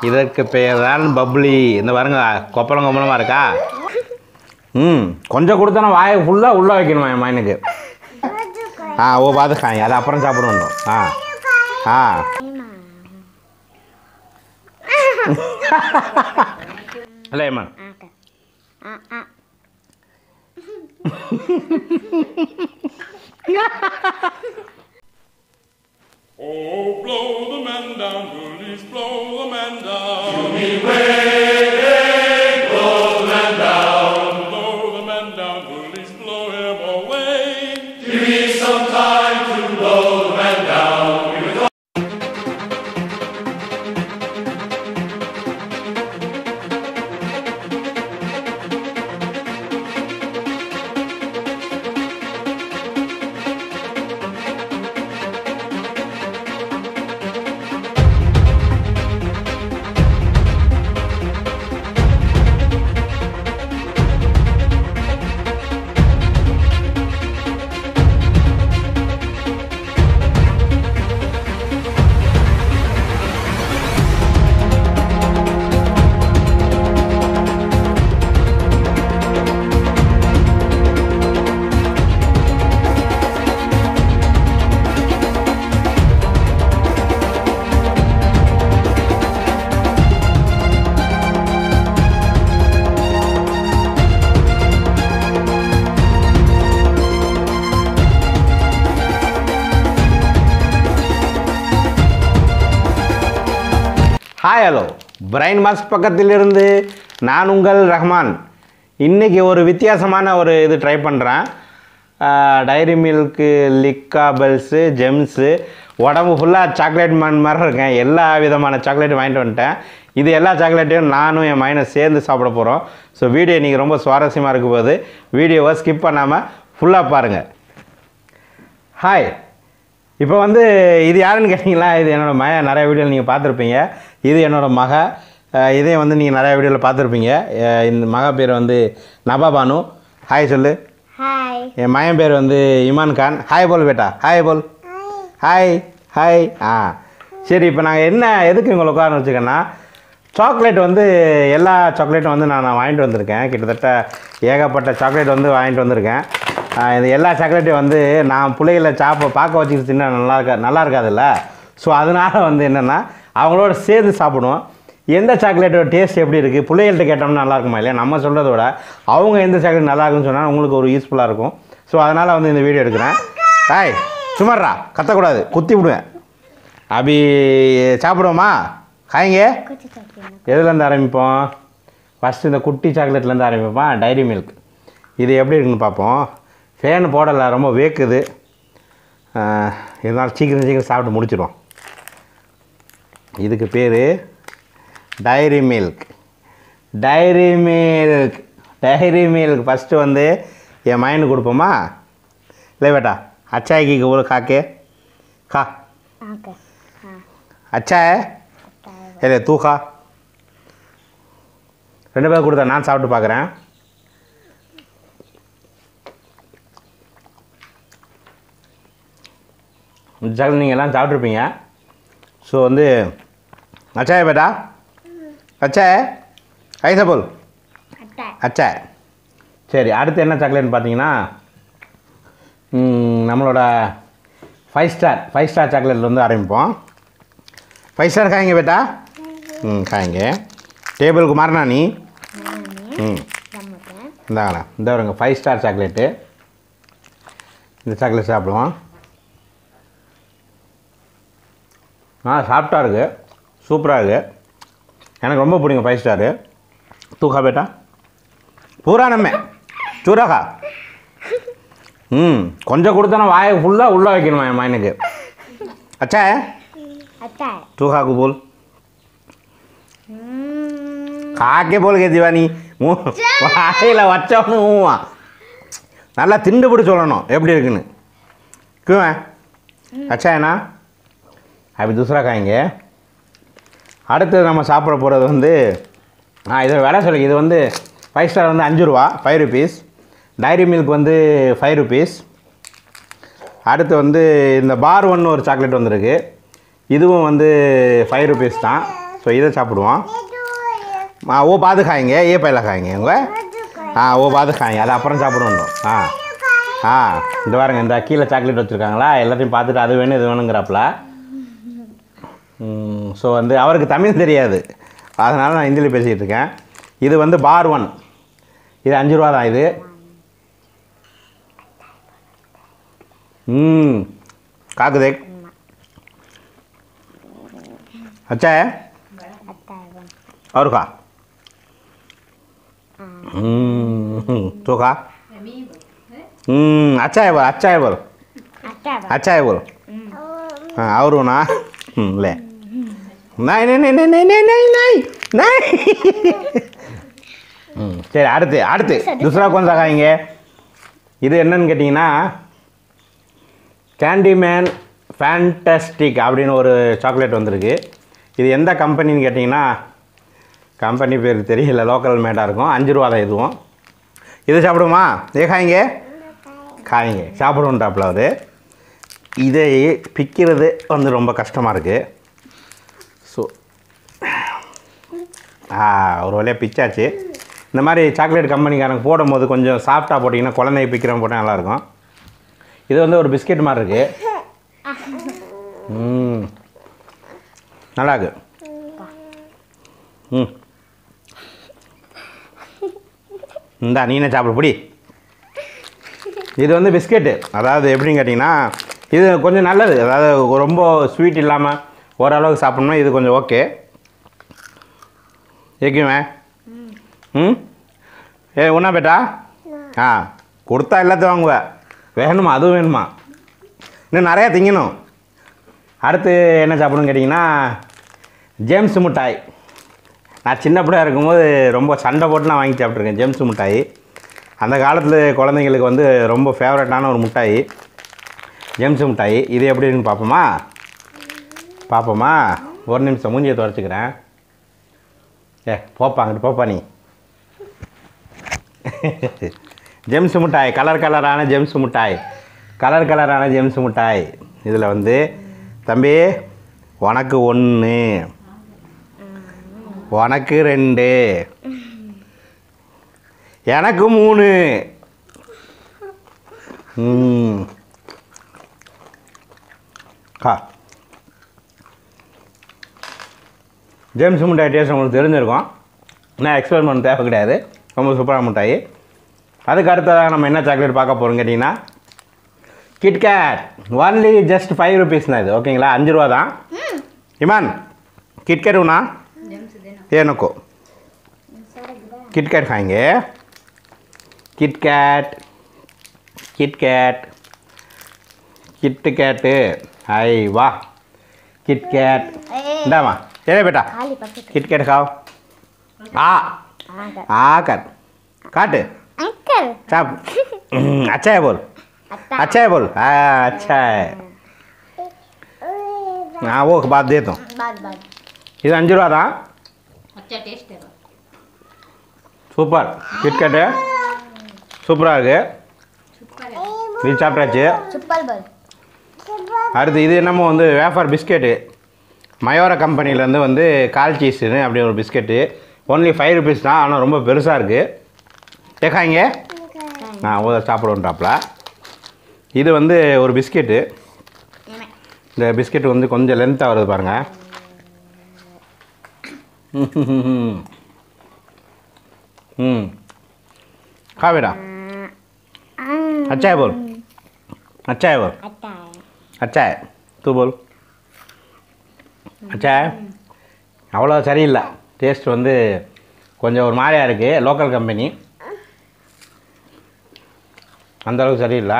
இதற்கு பெயர் தான் பப்ளி இந்த பாருங்க கொப்பளம் கொப்பளமாக இருக்கா ம் கொஞ்சம் கொடுத்தனா வாயை ஃபுல்லாக உள்ளே வைக்கணுமா என் மயனுக்கு ஆ ஓ பார்த்துக்காங்க அது அப்புறம் சாப்பிடணும் ஆ ஆ இல்லை ஏமா Oh, blow the man down, bullies, blow the man down. Give me way, blow the man down. Blow the man down, bullies, blow him away. Hi hello brain mask பக்கத்திலிருந்து நான் உங்கள் ரஹ்மான் இன்றைக்கி ஒரு வித்தியாசமான ஒரு இது ட்ரை பண்ணுறேன் டைரி மில்க்கு லிக்காபல்ஸு ஜெம்ஸு உடம்பு ஃபுல்லாக சாக்லேட் மண் மாதிரி இருக்கேன் எல்லா விதமான சாக்லேட்டும் வாங்கிட்டு வந்துட்டேன் இது எல்லா சாக்லேட்டையும் நானும் என் மையனும் சேர்ந்து சாப்பிட போகிறோம் ஸோ வீடியோ இன்றைக்கி ரொம்ப சுவாரஸ்யமாக இருக்கும் போது வீடியோவை ஸ்கிப் பண்ணாமல் ஃபுல்லாக பாருங்கள் ஹாய் இப்போ வந்து இது யாருன்னு கேட்டிங்களா இது என்னோடய மக நிறைய வீடியோவில் நீங்கள் பார்த்துருப்பீங்க இது என்னோடய மக அஹ் இதையும் வந்து நீங்கள் நிறைய வீடியோவில் பார்த்துருப்பீங்க அஹ் இந்த மக பேர் வந்து நபாபானு ஹாய் சொல்லு ஹாய் என் மகன் பேர் வந்து இமான் கான் ஹாய் போல் பேட்டா ஹாய் போல் ஹாய் ஹாய் ஆ சரி இப்போ நாங்கள் என்ன எதுக்கு உங்களை உட்கார வச்சுக்கோன்னா சாக்லேட் வந்து எல்லா சாக்லேட்டும் வந்து நான் நான் வாங்கிட்டு வந்திருக்கேன் கிட்டத்தட்ட ஏகப்பட்ட சாக்லேட் வந்து வாங்கிட்டு வந்திருக்கேன் ஆ, இது எல்லா சாக்லேட்டையும் வந்து நான் பிள்ளைகளை சாப்ப பார்க்க வச்சுக்கிட்டு தின்னா நல்லா இருக்கா நல்லா இருக்காதுல்ல ஸோ அதனால் வந்து என்னென்னா அவங்களோட சேர்ந்து சாப்பிடுவோம் எந்த சாக்லேட்டோட டேஸ்ட் எப்படி இருக்குது பிள்ளைகள்கிட்ட கேட்டோம்னா நல்லா இருக்குமா இல்லையா நம்ம சொல்கிறத விட அவங்க எந்த சாக்லேட் நல்லா இருக்குன்னு சொன்னால் உங்களுக்கு ஒரு யூஸ்ஃபுல்லாக இருக்கும் ஸோ அதனால் வந்து இந்த வீடியோ எடுக்கிறேன் ஹாய் சுமார்ரா கத்தக்கூடாது குத்தி விடுவேன் அபி சாப்பிடுவோமா காய்ங்க குச்சி சாப்பிடணும் எதுலேருந்து ஆரம்பிப்போம் ஃபஸ்ட்டு இந்த குட்டி சாக்லேட்லேருந்து ஆரம்பிப்போம் டைரி மில்க் இது எப்படி இருக்குன்னு பார்ப்போம் ஃபேன் போடலை ரொம்ப வேக்குது ஆஹ், இருந்தாலும் சீக்கிரம் சீக்கிரம் சாப்பிட்டு முடிச்சிடுவோம் இதுக்கு பேர் dairy milk dairy milk dairy milk first வந்து என் மைண்டுக்கு கொடுப்போமா இல்லை பேட்டா அச்சாய்க்கு ஒரு காக்கே கா ஓகே ஆ अच्छा है இல்லை தூ खा ரெண்டு பேர் கொடுத்தா நான் சாப்பிட்டு பார்க்குறேன் இந்த சாக்லேட் நீங்கள் எல்லாம் சாப்பிட்ருப்பீங்க ஸோ வந்து அச்சா है बेटा अच्छा है ஐசா போல் அட்டை அச்சா சரி அடுத்து என்ன சாக்லேட்னு பார்த்தீங்கன்னா ம், நம்மளோட ஃபைவ் ஸ்டார் ஃபைவ் ஸ்டார் சாக்லேட்ல இருந்து ஆரம்பிப்போம் ஃபைவ் ஸ்டார் காய்ங்க பேட்டா ம் காய்ங்க டேபிளுக்கு மாறினா நீ ம் ரம்மட்டேன் இந்தாங்கண்ணா இந்த வருங்க ஃபைவ் ஸ்டார் சாக்லேட்டு இந்த சாக்லேட் சாப்பிடுவோம் ஆ சாஃப்டாக இருக்குது சூப்பராக இருக்குது எனக்கு ரொம்ப பிடிக்கும் ஃபைவ் ஸ்டாரு தூக்கா பேட்டா பூரா நம்ம சூறாக்கா ம் கொஞ்சம் கொடுத்தனா வாயை ஃபுல்லாக உள்ளே வைக்கணுமா என் மைனுக்கு அச்சா அட்டை तू खा को बोल ம் खा के बोल के திவானி வாயில் வச்சவனு ஊவா நல்லா திண்டுபிடி சொல்லணும் எப்படி இருக்குன்னு क्यों है अच्छा है ना अभी दूसरा खाएंगे அடுத்து நம்ம சாப்பிட போகிறது வந்து ஆ இதோட விலை சொல்லி இது வந்து ஃபைவ் ஸ்டார் வந்து அஞ்சு ரூபா ஃபைவ் ருபீஸ் டைரி மில்க் வந்து ஃபைவ் ருபீஸ் அடுத்து வந்து இந்த பார் ஒன்று ஒரு சாக்லேட் வந்திருக்கு இதுவும் வந்து ஃபைவ் ருபீஸ் தான் ஸோ இதை சாப்பிடுவோம் ஆ ஓ பார்த்து खाएंगे ये पहले खाएंगे உங்க ஆ ஓ பார்த்து खाएंगे அது அப்புறம் சாப்பிடணும் ஆ ஆ இந்த பாருங்க இந்த கீழே சாக்லேட் வச்சுருக்காங்களா எல்லாத்தையும் பார்த்துட்டு அது வேணும் இது வேணுங்கிறாப்புல ஸோ வந்து அவருக்கு தமிழ் தெரியாது அதனால் நான் ஹிந்தியில் பேசிகிட்டு இருக்கேன் இது வந்து பார் ஒன் இது அஞ்சு ரூபா தான் இது ம் காக்குதே अच्छा है आता है वन और खा हम्म, तो खा हम्म, अच्छा है बोल अच्छा है बोल आता है अच्छा है बोल हाँ और ना हम्म, ले नहीं नहीं नहीं नहीं नहीं नहीं नहीं नहीं ம் சரி அடுத்து அடுத்து துசரா கொஞ்சம் காய்ங்க இது என்னன்னு கேட்டிங்கன்னா கேண்டிமேன் ஃபேண்டஸ்டிக் அப்படின்னு ஒரு சாக்லேட் வந்திருக்கு இது எந்த கம்பெனின்னு கேட்டிங்கன்னா கம்பெனி பேர் தெரியல லோக்கல் மேடாக இருக்கும் அஞ்சு ரூபா தான் இதுவும் இது சாப்பிடுமா ஏ காய்ங்க காய்ங்க சாப்பிடுவோன்றாப்புல அவர் இதை பிக்கிறது வந்து ரொம்ப கஷ்டமாக இருக்குது ஸோ ஆ ஒரு வழியாக பிச்சாச்சு இந்த மாதிரி சாக்லேட் கம்பெனிக்காரங்க போடும்போது கொஞ்சம் சாஃப்டாக போட்டிங்கன்னா குழந்தைய பிக்கிறவங்க போட்டால் நல்லாயிருக்கும் இது வந்து ஒரு பிஸ்கெட் மாதிரி இருக்குது ம் நல்லா இருக்கு ம் இந்தா நீனே சாப்பிடு பிடி இது வந்து பிஸ்கெட்டு அதாவது எப்படின்னு கேட்டிங்கன்னா இது கொஞ்சம் நல்லது அதாவது ரொம்ப ஸ்வீட் இல்லாமல் ஓரளவுக்கு சாப்பிட்ணும் இது கொஞ்சம் ஓகே ஏக்குமே ம் ஏ ஒன்றா பேட்டா ஆ கொடுத்தா எல்லாத்தையும் வாங்குவேன் வேணுமா அதுவும் வேணுமா இன்னும் நிறையா திங்கணும் அடுத்து என்ன சாப்பிடணும்னு கேட்டிங்கன்னா ஜேம்ஸ் மிட்டாய் நான் சின்ன பிள்ளையா இருக்கும்போது ரொம்ப சண்டை போட்டு நான் வாங்கி சாப்பிட்ருக்கேன் ஜேம்ஸ் மிட்டாய் அந்த காலத்தில் குழந்தைங்களுக்கு வந்து ரொம்ப ஃபேவரட்டான ஒரு மிட்டாய் ஜேம்ஸ் மிட்டாய் இது எப்படின்னு பார்ப்போமா பார்ப்போமா ஒரு நிமிஷம் மூஞ்சியை துடைச்சிக்கிறேன் ஏ போப்பா அங்கிட்டு போப்பா நீ ஜெம்ஸ் மிட்டாய் கலர் கலரான ஜெம்ஸ் மிட்டாய் கலர் கலரான ஜெம்ஸ் மிட்டாய் இதில் வந்து தம்பி உனக்கு ஒன்று உனக்கு ரெண்டு எனக்கு மூணு ம் கா ஜேம்ஸ் மிட்டாய் டேஸ்ட் உங்களுக்கு தெரிஞ்சிருக்கும் நான் எக்ஸ்பிளைன் பண்ண தேவை கிடையாது ரொம்ப சூப்பரான மிட்டாய் அதுக்கு அடுத்ததாக நம்ம என்ன சாக்லேட் பார்க்க போகிறோம் கேட்டிங்கன்னா KitKat only just five rupees தான் இது ஓகேங்களா அஞ்சு ரூபா தான் இமான் கிட்கேட் உனா ये नको किटकैट खाएंगे किटकैट किटकैट किटकैट हाय वाह किटकैट इंदामा चले बेटा खाली पकड़ किटकैट खाओ आ हाँ कर आ कर काट अंकल चाप हम्म, अच्छा है बोल आता अच्छा है बोल हाँ अच्छा है हाँ वो बात दे तो बाद बाद இது அஞ்சு ரூபா தான் अच्छा टेस्ट है சூப்பர் கிட்கட்டு சூப்பராக இருக்கு இது சாப்பிட்டாச்சு चप्पल बल அடுத்து இது என்னமோ வந்து வேஃபர் பிஸ்கெட்டு மயோரா கம்பெனிலேருந்து வந்து கால் சீஸ்னு அப்படி ஒரு பிஸ்கெட்டு ஒன்லி ஃபைவ் ருபீஸ் தான் ஆனால் ரொம்ப பெருசாக இருக்குது தேக்காங்க ஆ ஓ சாப்பிடுவோன்றாப்புல இது வந்து ஒரு பிஸ்கெட்டு இந்த பிஸ்கெட் வந்து கொஞ்சம் லென்த்தாக வருது பாருங்கள் ம் खा बेटा अच्छा है बोल अच्छा है बोल आता है अच्छा है तू बोल अच्छा है அவ்வளோ சரியில்லை டேஸ்ட் வந்து கொஞ்சம் ஒரு மாதிரியாக இருக்குது லோக்கல் கம்பெனி அந்த அளவுக்கு சரியில்லை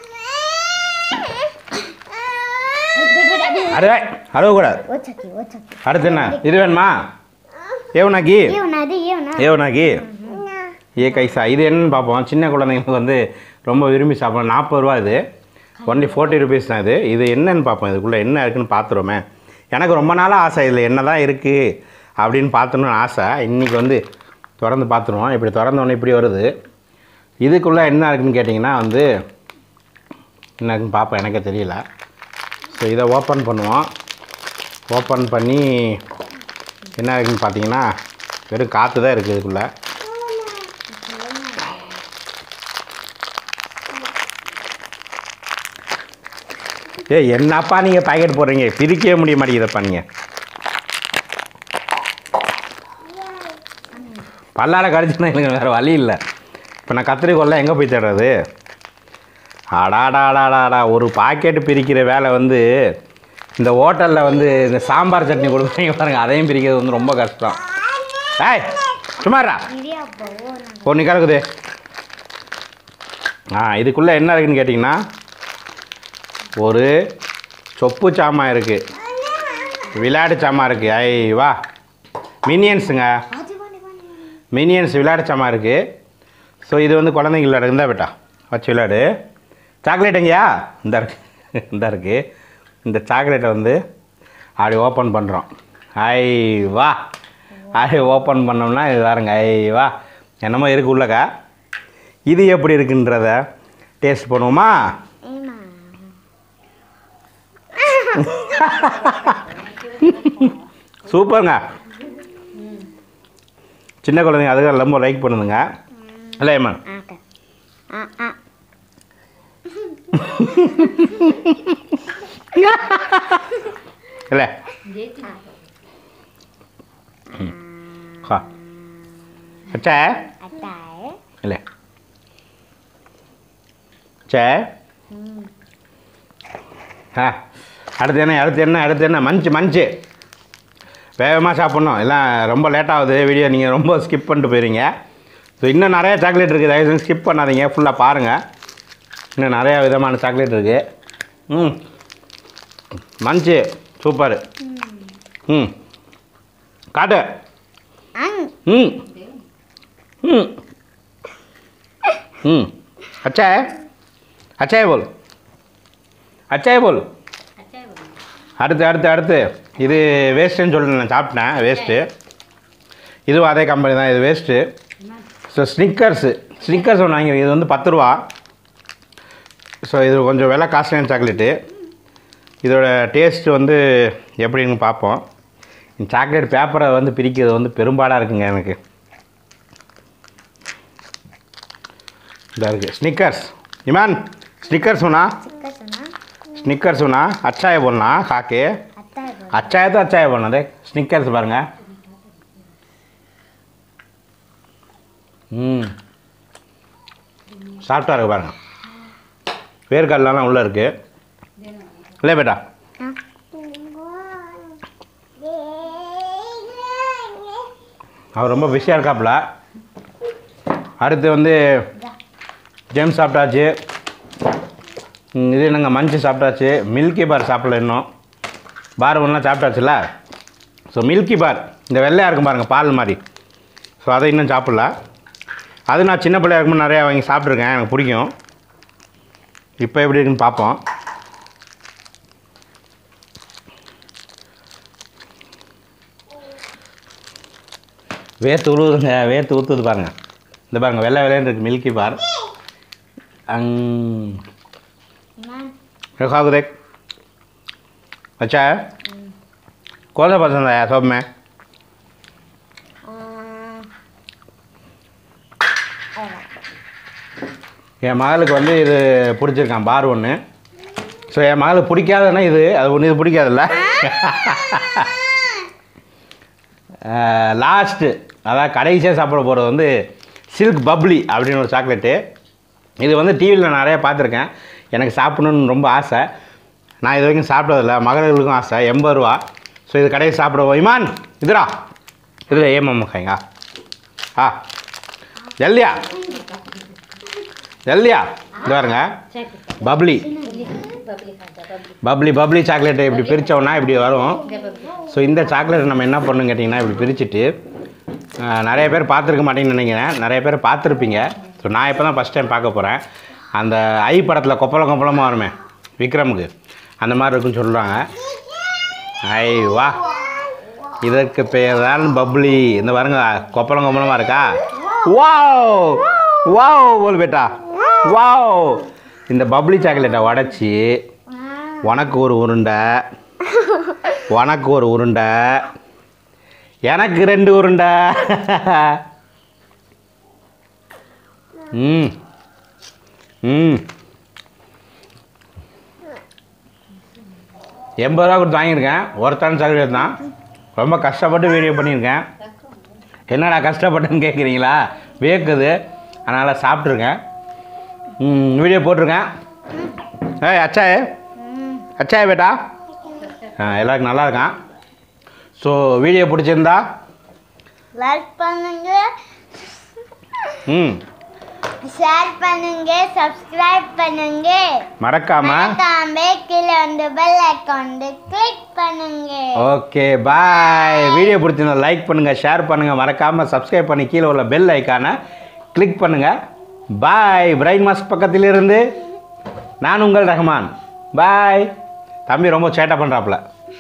அरे அழுவக்கூடாது वो चकी वो चकी அடுத்து என்ன இது வேணுமா ஏவனாக்கி ये होना दे ये होना ஏவனாக்கி ஏ கைசா இது என்னன்னு பார்ப்போம் சின்ன குழந்தைங்களுக்கு வந்து ரொம்ப விரும்பி சாப்பிடலாம் நாற்பது ரூபா இது ஒன்லி ஃபோர்ட்டி ருபீஸ் தான் இது இது என்னன்னு பார்ப்போம் இதுக்குள்ளே என்ன இருக்குன்னு பார்த்துருவோமே எனக்கு ரொம்ப நாளாக ஆசை இதில் என்ன தான் இருக்குது அப்படின்னு பார்த்துணுன்னு ஆசை இன்றைக்கி வந்து திறந்து பார்த்துருவோம் இப்படி திறந்த உடனே இப்படி வருது இதுக்குள்ளே என்ன இருக்குன்னு கேட்டிங்கன்னா வந்து என்ன இருக்குன்னு பார்ப்போம் எனக்கே தெரியல ஸோ இதை ஓப்பன் பண்ணுவோம் ஓப்பன் பண்ணி என்ன இருக்குன்னு பார்த்தீங்கன்னா வெறும் காற்று தான் இருக்குது இதுக்குள்ளே ஏய் என்னப்பா நீங்கள் பாக்கெட் போடுறீங்க பிரிக்கவே முடிய மாட்டேங்குதப்பா நீங்கள் பல்லால கடிச்சுன்னா எனக்கு வேறு வழி இல்லை இப்போ நான் கத்திரிக்கோல்லாம் எங்கே போய் தேடுறது அடாடாடாடாடா ஒரு பாக்கெட் பிரிக்கிற வேலை வந்து இந்த ஹோட்டலில் வந்து இந்த சாம்பார் சட்னி கொடுக்குறீங்க பாருங்க அதையும் பிரிக்கிறது வந்து ரொம்ப கஷ்டம் ஏய் சும்மாரா இடியாப்போ ஒன்று கிடக்குது ஆ இதுக்குள்ளே என்ன இருக்குன்னு கேட்டிங்கன்னா ஒரு சொப்பு சாமான் இருக்குது விளையாட்டு சாமான் இருக்குது ஐ வா மினியன்ஸுங்க மினியன்ஸ் விளையாட்டு சாமான் இருக்குது ஸோ இது வந்து குழந்தைங்க விளையாடு இருந்தா பேட்டா வச்சு விளையாடு சாக்லேட் எங்கேயா இந்த இருக்கு இந்த இருக்குது இந்த சாக்லேட்டை வந்து அப்படி ஓப்பன் பண்ணுறோம் ஐ வா அப்படி ஓப்பன் பண்ணோம்னா இது பாருங்க ஐ வா என்னமோ இருக்கு உள்ளக்கா இது எப்படி இருக்குன்றத டேஸ்ட் பண்ணுவோமா ஏமா சூப்பருங்க சின்ன குழந்தைங்க அதுக்கு ரொம்ப லைக் பண்ணுதுங்க இல்லை ஏமா ஆக்க ஆ ஆ இல்லை ஹா அச்சா அத்தாய் இல்லை சே ஆ அடுத்து என்ன அடுத்து என்ன அடுத்து என்ன மஞ்சு மஞ்சு வேகமாக சாப்பிட்ணும் எல்லாம் ரொம்ப லேட் ஆகுது வீடியோ நீங்கள் ரொம்ப ஸ்கிப் பண்ணிட்டு போயிருங்க ஸோ இன்னும் நிறைய சாக்லேட் இருக்குது தயவு செஞ்சு ஸ்கிப் பண்ணாதீங்க ஃபுல்லாக பாருங்கள் இன்னும் நிறையா விதமான சாக்லேட் இருக்குது ம் மஞ்சு சூப்பர் ம் காட்டு அங் ம் ம் ம் अच्छा है अच्छा है बोल अच्छा है बोल அடுத்து அடுத்து அடுத்து இது வேஸ்ட்டுன்னு சொல்லிட்டு நான் சாப்பிட்டேன் வேஸ்ட்டு இதுவும் அதே கம்பெனி தான் இது வேஸ்ட்டு ஸோ ஸ்னிக்கர்ஸு ஸ்னிக்கர்ஸ் ஒன்று வாங்கி இது வந்து பத்து ரூபா ஸோ இது கொஞ்சம் விலை காஸ்ட்லியான சாக்லேட்டு இதோட டேஸ்ட் வந்து எப்படின்னு பார்ப்போம் இந்த சாக்லேட் பேப்பரை வந்து பிரிக்கிறது வந்து பெரும்பாடாக இருக்குங்க எனக்கு இதாக இருக்குது ஸ்னிக்கர்ஸ் இமான் स्निकर्स होना சிக்கா சொன்னா स्निकर्स होना अच्छा है बोलना खा के அத்தாய் போல் अच्छा है तो अच्छा है बोलना देख स्निकर्स பாருங்க ம் சாஃப்டாக இருக்கு பாருங்க வேர்க்கடலாம் உள்ளே இருக்கு இல்லை பேட்டா அவர் ரொம்ப பிஸியாக இருக்காப்புல அடுத்து வந்து ஜெம் சாப்பிட்டாச்சு ம், இது என்னங்க மஞ்சு சாப்பிட்டாச்சு மில்கி பார் சாப்பிடல இன்னும் பார் ஒன்றா சாப்பிட்டாச்சுல ஸோ மில்கி பார் இந்த வெள்ளையாக இருக்கும் பாருங்கள் பால் மாதிரி ஸோ அதை இன்னும் சாப்பிடல அது நான் சின்ன பிள்ளையா இருக்கும்போது நிறையா வாங்கி சாப்பிட்ருக்கேன் எனக்கு பிடிக்கும் இப்போ எப்படி இருக்குன்னு பார்ப்போம் வேர்த்து உழுவுதுங்க வேர்த்து ஊற்றுது பாருங்க இந்த பாருங்க வெள்ளை வெள்ளைன்னு இருக்கு மில்கி பார் अं, खाओगे देख अच्छा है कौन सा पसंद आया सब में என் மகளுக்கு வந்து இது பிடிச்சிருக்கான் பார் ஒன்று ஸோ என் மகளுக்கு பிடிக்காதுன்னா இது அது ஒன்று இது பிடிக்காதுல்ல லாஸ்ட்டு அதாவது கடைசியாக சாப்பிட போகிறது வந்து சில்க் பப்ளி அப்படின்னு ஒரு சாக்லேட்டு இது வந்து டிவியில் நிறைய பார்த்துருக்கேன் எனக்கு சாப்பிடணுன்னு ரொம்ப ஆசை நான் இது வரைக்கும் சாப்பிட்டதில்ல மகளுக்கும் ஆசை எண்பது ரூபா ஸோ இது கடைசி சாப்பிடுவோம் இமான் இதுடா இதில் ஏ மம்மா खाएगा ஆ ஜல்தியா ஜல்தியா இது பாருங்க பப்ளி பப்ளி பப்ளி சாக்லேட்டை இப்படி பிரித்தோன்னா இப்படி வரும் ஸோ இந்த சாக்லேட் நம்ம என்ன பண்ணணும் கேட்டிங்கன்னா இப்படி பிரிச்சுட்டு ஆஹ், நிறைய பேர் பார்த்துருக்க மாட்டீங்கன்னு நினைக்கிறேன் நிறைய பேர் பார்த்துருப்பீங்க ஸோ நான் இப்போ தான் ஃபஸ்ட் டைம் பார்க்க போகிறேன் அந்த ஐ படத்தில் கொப்பளம் கொப்பளமாக வருமே விக்ரமுக்கு அந்த மாதிரி இருக்குன்னு சொல்கிறாங்க ஐ வா இதற்கு பெயர் தான் பப்ளி இந்த பாருங்க கொப்பளம் கொப்பளமாக இருக்கா வாவ் வாவ் போல் பேட்டா வாவ் இந்த பப்ளி சாக்லேட்டை உடச்சி உனக்கு ஒரு உருண்டை உனக்கு ஒரு உருண்டை எனக்கு ரெண்டு உருண்டை ம் ம் எண்பது ரூபா கொடுத்து வாங்கியிருக்கேன் ஒருத்தன் சாக்லேட் தான் ரொம்ப கஷ்டப்பட்டு வீடியோ பண்ணியிருக்கேன் என்னடா கஷ்டப்பட்டேன்னு கேட்குறீங்களா வேக்குது அதனால் சாப்பிட்ருக்கேன் ம், வீடியோ போட்டிருக்கேன் ஏய் அச்சாயே அச்சாயே பேட்டா ஆ எல்லாருக்கும் நல்லா இருக்கான் ஸோ வீடியோ பிடிச்சிருந்தா லைக் பண்ணுங்க ம் ஷேர் பண்ணுங்க சப்ஸ்கிரைப் பண்ணுங்க மறக்காம மறக்காம கீழே வந்து பெல் ஐக்கான் கிளிக் பண்ணுங்க ஓகே பாய் வீடியோ பிடிச்சிருந்தா லைக் பண்ணுங்கள் ஷேர் பண்ணுங்கள் மறக்காமல் சப்ஸ்கிரைப் பண்ணி கீழே உள்ள பெல் ஐக்கானை கிளிக் பண்ணுங்கள் பாய் பிரைன் மாஸ் பக்கத்திலிருந்து நான் உங்கள் ரஹ்மான் பாய் தம்பி ரொம்ப சேட்டை பண்ணுறாப்புல